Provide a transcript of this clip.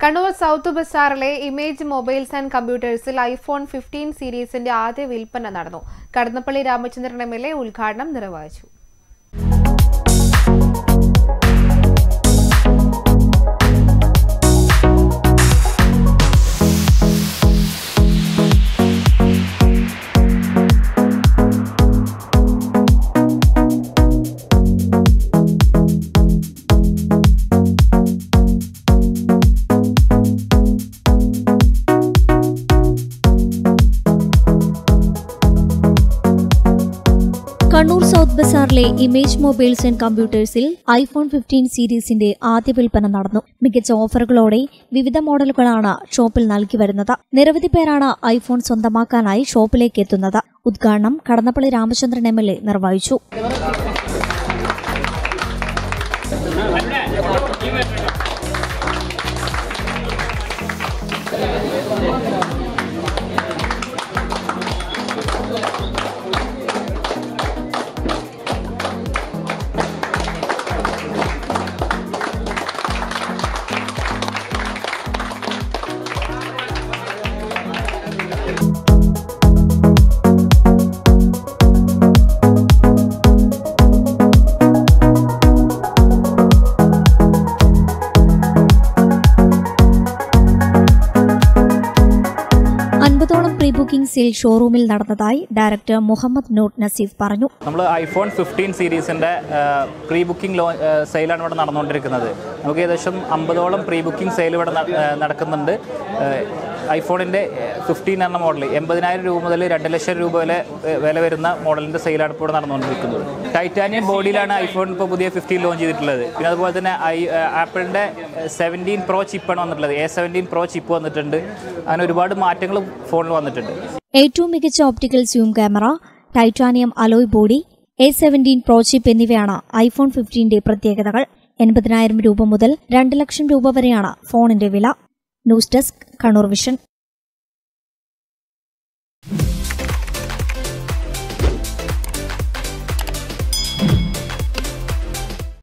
Kannur south ബസാറിലെ image mobiles and കമ്പ്യൂട്ടേഴ്സിൽ iPhone fifteen സീരീസിന്റെ ആദ്യ വിൽപ്പന നടന്നു Kadannappally Ramachandran M L A ഉദ്ഘാടനം നിർവഹിച്ചു കണ്ണൂർ സൗത്ത് ബസാറിലെ ഇമേജ് മൊബൈൽസ് ആൻഡ് കമ്പ്യൂട്ടേഴ്സിൽ ഐഫോൺ ഫിഫ്റ്റീൻ സീരീസിന്റെ ആദ്യ വിൽപ്പന നടന്നു മികച്ച ഓഫറുകളോടെ വിവിധ മോഡലുകളാണ് ഷോപ്പിൽ നൽകി വരുന്നത് നിരവധി പേരാണ് ഐഫോൺ സ്വന്തമാക്കാനായി ഷോപ്പിലേക്ക് എത്തുന്നത് ഉദ്ഘാടനം Kadannappally Ramachandran M L A നിർവഹിച്ചു അൻപതോളം പ്രീ ബുക്കിംഗ് സെയിൽ ഷോറൂമിൽ നടന്നതായി ഡയറക്ടർ മുഹമ്മദ് നൂർ നസീഫ് പറഞ്ഞു നമ്മൾ ഐഫോൺ ഫിഫ്റ്റീൻ സീരീസിൻ്റെ പ്രീ ബുക്കിംഗ് ലോ സെയിലാണ് ഇവിടെ നടന്നുകൊണ്ടിരിക്കുന്നത് നമുക്ക് ഏകദേശം അമ്പതോളം പ്രീ ബുക്കിംഗ് സെയിൽ ഇവിടെ ന- ഏഹ് നടക്കുന്നുണ്ട് ഐഫോണിൻ്റെ ഫിഫ്റ്റീൻ എന്ന മോഡൽ എൺപതിനായിരം രൂപ മുതൽ രണ്ട് ലക്ഷം രൂപ വരെ ഏഹ് വില വരുന്ന മോഡലിൻ്റെ സെയിലാണ് ഇപ്പോൾ ഇവിടെ നടന്നുകൊണ്ടിരിക്കുന്നത് ടൈറ്റാനിയം ബോഡിയിലാണ് ഐഫോൺ ഇപ്പോൾ പുതിയ ഫിഫ്റ്റീൻ ലോഞ്ച് ചെയ്തിട്ടുള്ളത് പിന്നെ അതുപോലെ തന്നെ ഐ ആപ്പിളിൻ്റെ സെവൻറ്റീൻ പ്രോ ചിപ്പാണ് വന്നിട്ടുള്ളത് എ സെവൻറ്റീൻ പ്രോ ചിപ്പ് വന്നിട്ടുണ്ട് അങ്ങനെ ഒരുപാട് മാറ്റങ്ങൾ ഫോണിൽ വന്നിട്ടുണ്ട് ഏറ്റവും മികച്ച optical zoom camera titanium alloy body A seventeen pro chip എന്നിവയാണ് ഐഫോൺ ഫിഫ്റ്റീന്റെ പ്രത്യേകതകൾ എൺപതിനായിരം രൂപ മുതൽ രണ്ട് ലക്ഷം രൂപ വരെയാണ് ഫോണിന്റെ വില ന്യൂസ് ഡെസ്ക് കണ്ണൂർ വിഷൻ